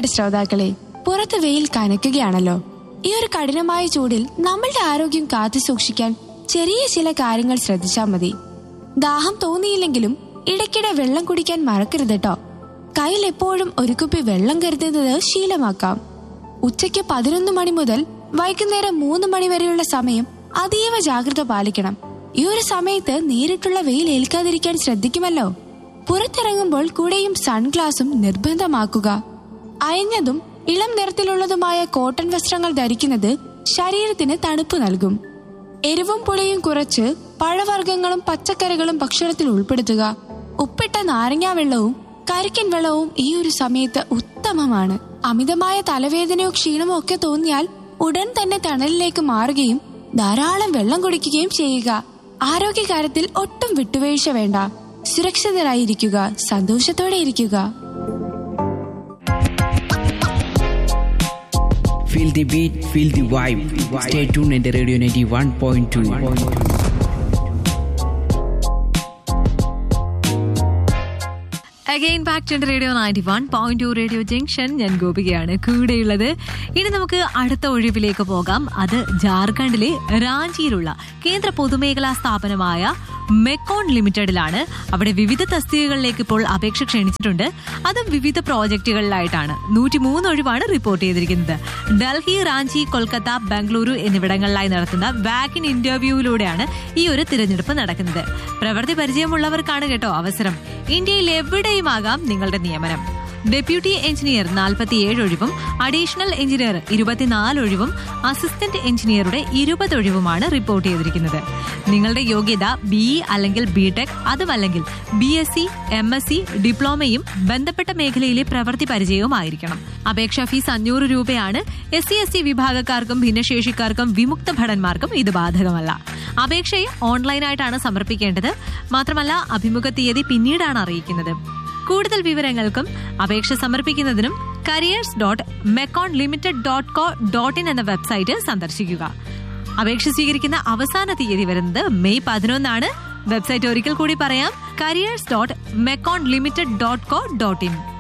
പ്രിയപ്പെട്ട ശ്രോതാക്കളെ പുറത്ത് വെയിൽ കനക്കുകയാണല്ലോ ഈ ഒരു കഠിനമായ ചൂടിൽ നമ്മളുടെ ആരോഗ്യം കാത്തു സൂക്ഷിക്കാൻ ചെറിയ ചില കാര്യങ്ങൾ ശ്രദ്ധിച്ചാൽ മതി ദാഹം തോന്നിയില്ലെങ്കിലും ഇടയ്ക്കിടെ വെള്ളം കുടിക്കാൻ മറക്കരുത് കേട്ടോ കയ്യിൽ എപ്പോഴും ഒരു കുപ്പി വെള്ളം കരുതുന്നത് ശീലമാക്കാം ഉച്ചയ്ക്ക് പതിനൊന്ന് മണി മുതൽ വൈകുന്നേരം മൂന്ന് മണി വരെയുള്ള സമയം അതീവ ജാഗ്രത പാലിക്കണം ഈ ഒരു സമയത്ത് നേരിട്ടുള്ള വെയിൽ ഏൽക്കാതിരിക്കാൻ ശ്രദ്ധിക്കുമല്ലോ പുറത്തിറങ്ങുമ്പോൾ കൂടെയും സൺഗ്ലാസും നിർബന്ധമാക്കുക അയഞ്ഞതും ഇളം നിറത്തിലുള്ളതുമായ കോട്ടൺ വസ്ത്രങ്ങൾ ധരിക്കുന്നത് ശരീരത്തിന് തണുപ്പ് നൽകും എരിവും പുളിയും കുറച്ച് പഴവർഗ്ഗങ്ങളും പച്ചക്കറികളും ഭക്ഷണത്തിൽ ഉൾപ്പെടുത്തുക ഉപ്പിട്ട നാരങ്ങാ വെള്ളവും കരിക്കൻ വെള്ളവും ഈ ഒരു സമയത്ത് ഉത്തമമാണ് അമിതമായ തലവേദനയോ ക്ഷീണമോ ഒക്കെ തോന്നിയാൽ ഉടൻ തന്നെ തണലിലേക്ക് മാറുകയും ധാരാളം വെള്ളം കുടിക്കുകയും ചെയ്യുക ആരോഗ്യകാര്യത്തിൽ ഒട്ടും വിട്ടുവീഴ്ച വേണ്ട സുരക്ഷിതരായിരിക്കുക സന്തോഷത്തോടെ ഇരിക്കുക Feel the beat, feel the vibe. Stay tuned in the Radio 91.2. Again back to radio ninety one point two radio junction ഞാൻ ഗോപികയാണ് കൂടെയുള്ളത് ഇനി നമുക്ക് അടുത്ത ഒഴിവിലേക്ക് പോകാം അത് ജാർഖണ്ഡിലെ റാഞ്ചിയിലുള്ള കേന്ദ്ര പൊതുമേഖലാ സ്ഥാപനമായ മെക്കോൺ ലിമിറ്റഡിലാണ് അവിടെ വിവിധ തസ്തികകളിലേക്ക് ഇപ്പോൾ അപേക്ഷ ക്ഷണിച്ചിട്ടുണ്ട് അതും വിവിധ പ്രോജക്റ്റുകളിലായിട്ടാണ് നൂറ്റി മൂന്ന് ഒഴിവാണ് റിപ്പോർട്ട് ചെയ്തിരിക്കുന്നത് ഡൽഹി റാഞ്ചി കൊൽക്കത്ത ബംഗളൂരു എന്നിവിടങ്ങളിലായി നടത്തുന്ന വാക്കിൻ ഇന്റർവ്യൂവിലൂടെയാണ് ഈ ഒരു തിരഞ്ഞെടുപ്പ് നടക്കുന്നത് പ്രവൃത്തി പരിചയമുള്ളവർക്കാണ് കേട്ടോ അവസരം ഇന്ത്യയിൽ എവിടെയുമാകാം നിങ്ങളുടെ നിയമനം ഡെപ്യൂട്ടി എഞ്ചിനീയർ നാൽപ്പത്തിയേഴ് ഒഴിവും അഡീഷണൽ എഞ്ചിനീയർ ഇരുപത്തിനാല് ഒഴിവും അസിസ്റ്റന്റ് എഞ്ചിനീയറുടെ ഇരുപത് ഒഴിവുമാണ് റിപ്പോർട്ട് ചെയ്തിരിക്കുന്നത് നിങ്ങളുടെ യോഗ്യത ബി ഇ അല്ലെങ്കിൽ ബി ടെക് അതുമല്ലെങ്കിൽ B S C M S C ഡിപ്ലോമയും ബന്ധപ്പെട്ട മേഖലയിലെ പ്രവൃത്തി പരിചയവും ആയിരിക്കണം അപേക്ഷാ ഫീസ് അഞ്ഞൂറ് രൂപയാണ് എസ് സി എസ് ടി വിഭാഗക്കാർക്കും ഭിന്നശേഷിക്കാർക്കും വിമുക്ത ഭടന്മാർക്കും ഇത് ബാധകമല്ല അപേക്ഷയെ ഓൺലൈനായിട്ടാണ് സമർപ്പിക്കേണ്ടത് മാത്രമല്ല അഭിമുഖ തീയതി പിന്നീടാണ് അറിയിക്കുന്നത് കൂടുതൽ വിവരങ്ങൾക്കും അപേക്ഷ സമർപ്പിക്കുന്നതിനും careers dot Mecon limited dot co dot in എന്ന വെബ്സൈറ്റ് സന്ദർശിക്കുക അപേക്ഷ സ്വീകരിക്കുന്ന അവസാന തീയതി വരുന്നത് മെയ് പതിനൊന്നാണ് വെബ്സൈറ്റ് ഒരിക്കൽ കൂടി പറയാം careers dot Mecon limited dot co dot in